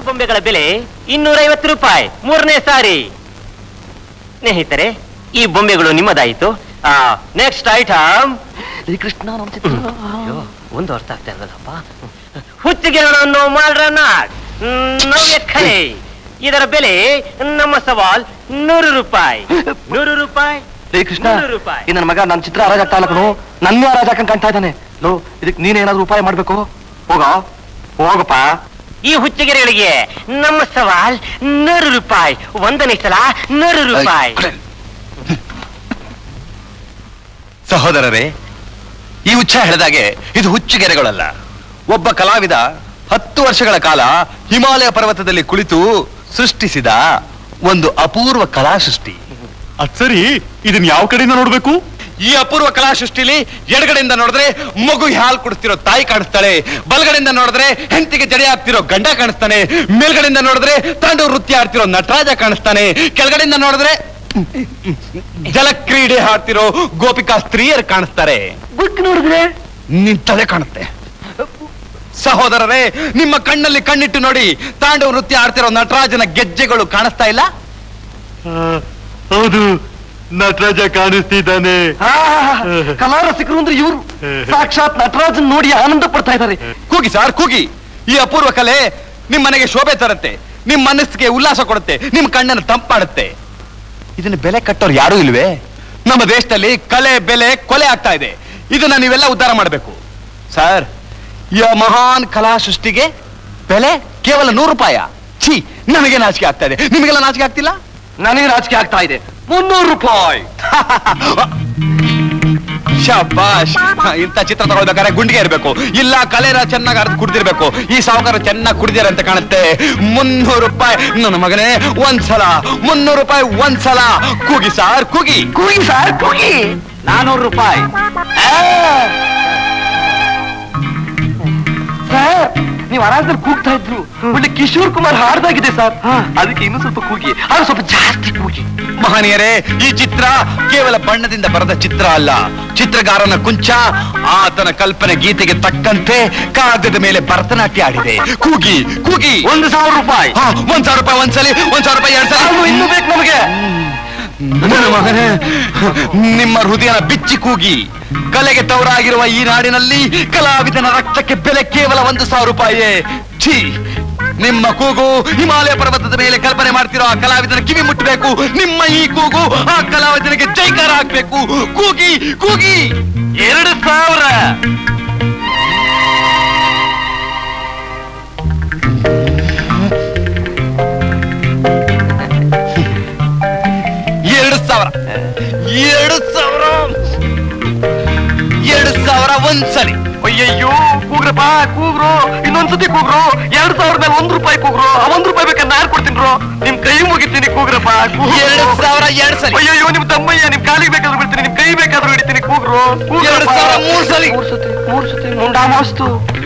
ಬೊಂಬೆಗಳ ಬೆಲೆ ಇನ್ನೂರೈವತ್ತು ರೂಪಾಯಿ ಮೂರನೇ ಸಾರಿ ಸ್ನೇಹಿತರೆ ಈ ಬೊಂಬೆಗಳು ನಿಮ್ಮದಾಯಿತು ನೆಕ್ಸ್ಟ್ ಐಟಮ್ ಕೃಷ್ಣ ಒಂದು ಅರ್ಥ ಆಗ್ತಾ ಇರೋದಪ್ಪ ಹುಚ್ಚಿಗೆಗಳನ್ನು ಮಾಡ್ರನ್ನ ನವ್ಯ ಖರೆ ಇದರ ಬೆಲೆ ನಮ್ಮ ಸವಾಲ್ ನೂರು ರೂಪಾಯಿ ನೂರು ರೂಪಾಯಿ ಲೇ ಕೃಷ್ಣ ನೂರು ರೂಪಾಯಿ. ಈ ನನ್ನ ಮಗ ನನ್ನ ಚಿತ್ರ ಹರಾಜ್ ಆಗ್ತಾ ಇಲ್ಲ ಕಣೋ ನನ್ನ ಹರಾಜ್ ಹಾಕಂಗ್ ಕಾಣ್ತಾ ಇದ್ದಾನೆ ಲೋ ಇದಕ್ಕೆ ನೀನೇನಾದ್ರೂ ಉಪಾಯ ಮಾಡ್ಬೇಕು ಹೋಗ ಹೋಗಪ್ಪ ಈ ಹುಚ್ಚಿಗೆರೆಗಳಿಗೆ ನಮ್ಮ ಸವಾಲ್ ನೂರು ರೂಪಾಯಿ ಒಂದನೇ ಸಲ ನೂರು ರೂಪಾಯಿ ಸಹೋದರರೇ ಈ ಹುಚ್ಚ ಹೇಳಿದಾಗೆ ಇದು ಹುಚ್ಚುಗೆರೆಗಳಲ್ಲ ಒಬ್ಬ ಕಲಾವಿದ ಹತ್ತು ವರ್ಷಗಳ ಕಾಲ ಹಿಮಾಲಯ ಪರ್ವತದಲ್ಲಿ ಕುಳಿತು ಸೃಷ್ಟಿಸಿದ ಒಂದು ಅಪೂರ್ವ ಕಲಾ ಸೃಷ್ಟಿ ಅದ್ ಸರಿ ಇದನ್ ಯಾವ ಕಡೆಯಿಂದ ನೋಡ್ಬೇಕು ಈ ಅಪೂರ್ವ ಕಲಾ ಸೃಷ್ಟಿಲಿ ಎಡಗಡೆಯಿಂದ ನೋಡಿದ್ರೆ ಮಗು ಹಾಲು ಕುಡಿಸ್ತಿರೋ ತಾಯಿ ಕಾಣಿಸ್ತಾಳೆ ಬಲಗಡೆಯಿಂದ ನೋಡಿದ್ರೆ ಹೆಂಡತಿಗೆ ಜಡೆ ಹಾಕ್ತಿರೋ ಗಂಡ ಕಾಣಿಸ್ತಾನೆ ಮೇಲ್ಗಡೆಯಿಂದ ನೋಡಿದ್ರೆ ತಾಂಡವ ನೃತ್ಯ ಆಡ್ತಿರೋ ನಟರಾಜ ಕಾಣಿಸ್ತಾನೆ ಕೆಳಗಡೆಯಿಂದ ನೋಡಿದ್ರೆ ಜಲಕ್ರೀಡೆ ಹಾಡ್ತಿರೋ ಗೋಪಿಕಾ ಸ್ತ್ರೀಯರು ಕಾಣಿಸ್ತಾರೆ ಬುಕ್ ನೋಡಿದ್ರೆ ನಿನ್ ತಲೆ ಕಾಣುತ್ತೆ ಸಹೋದರರೇ ನಿಮ್ಮ ಕಣ್ಣಲ್ಲಿ ಕಣ್ಣಿಟ್ಟು ನೋಡಿ ತಾಂಡವ ನೃತ್ಯ ಆಡ್ತಿರೋ ನಟರಾಜನ ಗೆಜ್ಜೆಗಳು ಕಾಣಿಸ್ತಾ ಇಲ್ಲ ಹೌದು ನಟರಾಜ ಕಾಣಿಸ್ತಿದ್ದಾನೆ ಕಲಾ ರಸಿಕರು ಅಂದ್ರೆ ಇವ್ರು ಸಾಕ್ಷಾತ್ ನಟರಾಜನ್ ನೋಡಿ ಆನಂದ ಪಡ್ತಾ ಇದ್ದಾರೆ ಕೂಗಿ ಸಾರ್ ಕೂಗಿ ಈ ಅಪೂರ್ವ ಕಲೆ ನಿಮ್ ಮನೆಗೆ ಶೋಭೆ ತರುತ್ತೆ ನಿಮ್ ಮನಸ್ಸಿಗೆ ಉಲ್ಲಾಸ ಕೊಡುತ್ತೆ ನಿಮ್ ಕಣ್ಣನ್ನು ತಂಪಾಡುತ್ತೆ ಇದನ್ನ ಬೆಲೆ ಕಟ್ಟೋರು ಯಾರೂ ಇಲ್ವೇ ನಮ್ಮ ದೇಶದಲ್ಲಿ ಕಲೆ ಬೆಲೆ ಕೊಲೆ ಆಗ್ತಾ ಇದೆ ಇದನ್ನ ನೀವೆಲ್ಲ ಉದ್ಧಾರ ಮಾಡಬೇಕು ಸರ್ ಈ ಮಹಾನ್ ಕಲಾ ಸೃಷ್ಟಿಗೆ ಬೆಲೆ ಕೇವಲ ನೂರು ರೂಪಾಯ ಛೀ ನನಗೆ ನಾಚಿಕೆ ಆಗ್ತಾ ಇದೆ ನಿಮಗೆಲ್ಲ ನಾಚಿಕೆ ಆಗ್ತಿಲ್ಲ ನನಗೆ ರಾಜಕೀಯ ಆಗ್ತಾ ಇದೆ ಮುನ್ನೂರು ರೂಪಾಯಿ ಶಬಾಷ್ ಇಂಥ ಚಿತ್ರ ತಗೊಳ್ಬೇಕಾದ್ರೆ ಗುಂಡಿಗೆ ಇರಬೇಕು ಇಲ್ಲ ಕಲೆನ ಚೆನ್ನಾಗಿ ಅರ್ಧ ಕುಡ್ದಿರ್ಬೇಕು ಈ ಸಾವುಕಾರ ಚೆನ್ನಾಗಿ ಕುಡ್ದಿರ ಅಂತ ಕಾಣುತ್ತೆ ಮುನ್ನೂರು ರೂಪಾಯಿ ನನ್ನ ಮಗನೇ ಒಂದ್ಸಲ ಮುನ್ನೂರು ರೂಪಾಯಿ ಒಂದ್ಸಲ ಕೂಗಿ ಸಾರ್ ಕೂಗಿ ಕೂಗಿ ಸರ್ ಕೂಗಿ ನಾನೂರು ರೂಪಾಯಿ ಸರ್ ನೀವು ಆರಾಧದಲ್ಲಿ ಕೂಗ್ತಾ ಇದ್ರು ಒಳ್ಳೆ ಕಿಶೋರ್ ಕುಮಾರ್ ಹಾಡ್ದಾಗಿದೆ ಸರ್ ಅದಕ್ಕೆ ಇನ್ನೂ ಸ್ವಲ್ಪ ಕೂಗಿ ಅದು ಸ್ವಲ್ಪ ಜಾಸ್ತಿ ಕೂಗಿ ಮಹನೀಯರೇ ಈ ಚಿತ್ರ ಕೇವಲ ಬಣ್ಣದಿಂದ ಬರೆದ ಚಿತ್ರ ಅಲ್ಲ ಚಿತ್ರಗಾರನ ಕುಂಚ ಆತನ ಕಲ್ಪನೆ ಗೀತೆಗೆ ತಕ್ಕಂತೆ ಕಾಗದ ಮೇಲೆ ಭರತನಾಟ್ಯ ಆಡಿದೆ ಕೂಗಿ ಕೂಗಿ ಒಂದು ಸಾವಿರ ರೂಪಾಯಿ ಹಾ, ಒಂದ್ ಸಾವಿರ ರೂಪಾಯಿ ಒಂದ್ಸಲಿ ಒಂದ್ ಸಾವಿರ ರೂಪಾಯಿ ಎರಡ್ ಅದು ಸಾವಿರ ಇನ್ನೂ ಬೇಕು ನಮಗೆ ನನ್ನ ಮಗನೇ ನಿಮ್ಮ ಹೃದಯನ ಬಿಚ್ಚಿ ಕೂಗಿ ಕಲೆಗೆ ತವರಾಗಿರುವ ಈ ನಾಡಿನಲ್ಲಿ ಕಲಾವಿದನ ರಕ್ತಕ್ಕೆ ಬೆಲೆ ಕೇವಲ ಒಂದು ಸಾವಿರ ರೂಪಾಯಿಯೇ ಛೀ ನಿಮ್ಮ ಕೂಗು ಹಿಮಾಲಯ ಪರ್ವತದ ಮೇಲೆ ಕಲ್ಪನೆ ಮಾಡ್ತಿರೋ ಆ ಕಲಾವಿದನ ಕಿವಿ ಮುಟ್ಟಬೇಕು ನಿಮ್ಮ ಈ ಕೂಗು ಆ ಕಲಾವಿದನಿಗೆ ಜೈಕಾರ ಹಾಕ್ಬೇಕು ಕೂಗಿ ಕೂಗಿ ಎರಡು ಸಾವಿರ ಎರಡು ಸಾವಿರ ಎರಡು ಸಾವಿರ ಎರಡು ಸಾವಿರ ಒಂದ್ಸಲಿ ಅಯ್ಯಯ್ಯೋ ಕೂಗ್ರಪ್ಪ ಕೂಗ್ರು ಇನ್ನೊಂದ್ಸತಿ ಕೂಗ್ರು ಎರಡ್ ಸಾವಿರ ಮೇಲೆ ಒಂದ್ ರೂಪಾಯಿ ಕೂಗ್ರು ಆ ಒಂದ್ ರೂಪಾಯಿ ಬೇಕಾದ್ರೆ ನಾನ್ ಕೊಡ್ತೀನಿ ನಿಮ್ ಕೈ ಮುಗಿತೀನಿ ಕೂಗ್ರಪ್ಪ ಕೂಗ್ರು. ಎರಡು ಸಾವಿರ ಎರಡು ಸಲಿ ಅಯ್ಯಯ್ಯೋ ನಿಮ್ ತಮ್ಮಯ್ಯ ನಿಮ್ ಕಾಲಿಗೆ ಬೇಕಾದ್ರೂ ಬಿಡ್ತೀನಿ ನಿಮ್ ಕೈ ಬೇಕಾದ್ರೂ ಹಿಡಿತೀನಿ ಕೂಗ್ರು ಕೂಗ್ರಪ್ಪ. ಎರಡು ಸಾವಿರ ಮೂರ್ ಸಲಿ ಮೂರ್ ಸತಿ ಮೂರ್ ಸತಿ ಮುಂಡಾ ಮಸ್ತು